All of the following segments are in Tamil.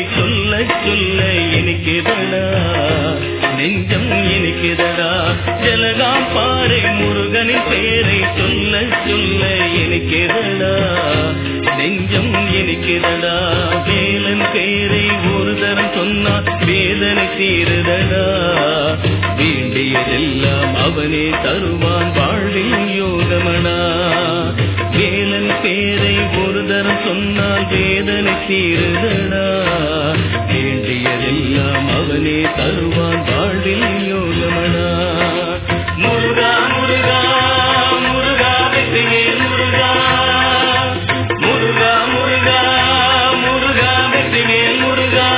சொல்ல சொல்ல இனிக்குதடா நெஞ்சம் இனிக்குதடா ஜலகாம் பாறை முருகனின் பேரை சொல்ல சொல்ல இனிக்குதடா நெஞ்சம் இனிக்குதடா வேலன் பேரை ஒரு தரம் சொன்னால் வேதனை தீருதடா வேண்டியதெல்லாம் அவனே தருவான் வாழ்வில் யோகமடா வேலன் பேரை ஒரு தரம் சொன்னால் வேதனை தீருதடா வேண்டியதெல்லாம் அவனே தருவான் வாழ்வில் யோகமடா முருகா முருகா முருகா வெற்றியே முருகா முருகா முருகா முருகா வெற்றியே முருகா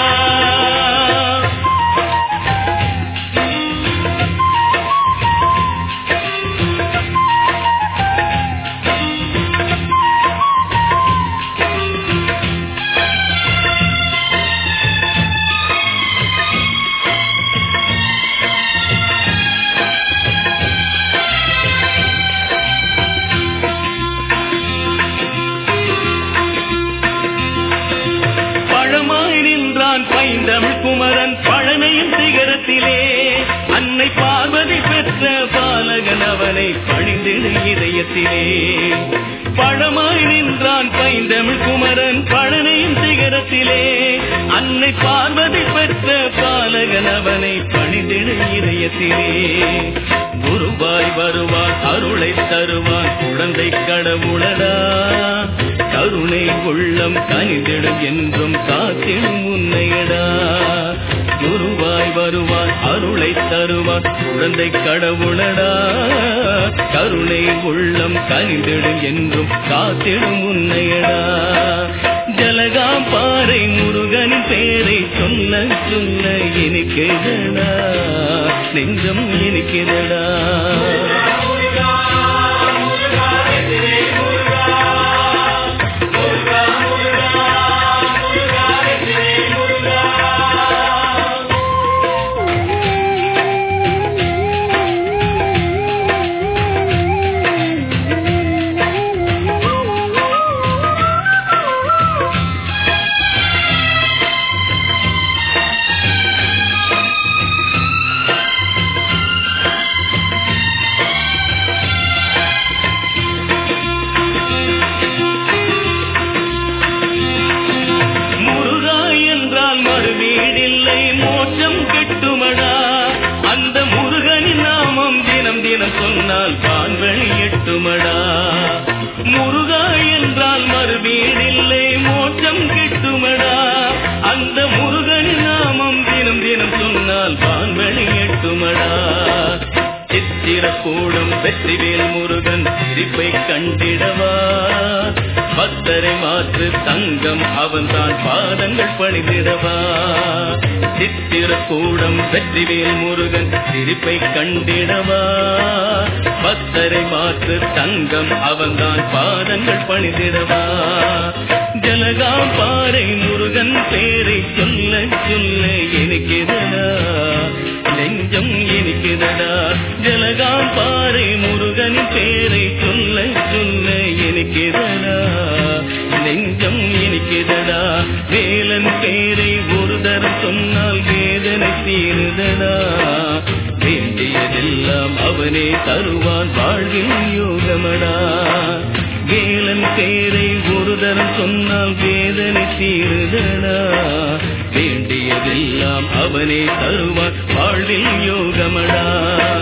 பழமாய் நின்றான் பைந்தமிழ் குமரன் பழனையின் சிகரத்திலே அன்னை பார்வதி பெற்ற பாலகன் அவனை பணிந்திடு இதயத்திலே பழமாய் நின்றான் பைந்தமிழ் குமரன் பழனையின் சிகரத்திலே அன்னை பார்வதி பெற்ற பாலகன் அவனை பணிந்திடு இதயத்திலே குருவாய் வருவான் அருளை தருவான் குழந்தை கடவுளடா கருணை உள்ளம் கனிதிடும் என்றும் காத்திடும் உன்னையடா குருவாய் வருவான் அருளை தருவான் குழந்தை கடவுளடா கருணை உள்ளம் கனிதிடும் என்றும் காத்திடும் உன்னையடா ஜலகாம் பாறை முருகனின் பேரை சொல்ல சொல்ல இனிக்கிறடா நெஞ்சம் இனிக்கிறடா முருகா என்றால் மறுவீடில்லை மோட்சம் கெட்டுமடா அந்த முருகனின் நாமம் தினம் தினம் சொன்னால் பான்வழி எட்டுமடா முருகா என்றால் மறுவீடில்லை மோட்சம் கெட்டுமடா அந்த முருகனின் நாமம் தினம் தினம் சொன்னால் பான்வழி எட்டுமடா சித்திரக்கூடும் வெற்றிவேல் முருகன் சிரிப்பை கண்டிடவா பக்தரை மாற்று தங்கம் அவன் தான் பாதங்கள் பணிந்திடவா சித்திரக்கூடம் வெற்றிவேல் முருகன் சிரிப்பை கண்டிடவா பக்தரை மாற்று தங்கம் அவன் தான் பாதங்கள் பணிந்திடவா ஜலகாம் பாறை முருகன் பேரை சொல்ல சொல்ல எனக்குதடா நெஞ்சம் எனக்குதடா ஜலகாம் பாறை முருகனின் பேரை சொல்ல சொல்ல எனக்குதடா நெஞ்சம் எனக்குதடா வேலன் பேரை ஒரு தரம் சொன்னால் வேதனை தீருதடா வேண்டியதெல்லாம் அவனே தருவான் வாழ்வில் யோகமடா வேலன் பேரை ஒரு தரம் சொன்னால் வேதனை தீருதடா வேண்டியதெல்லாம் அவனே தருவான் வாழ்வில் யோகமடா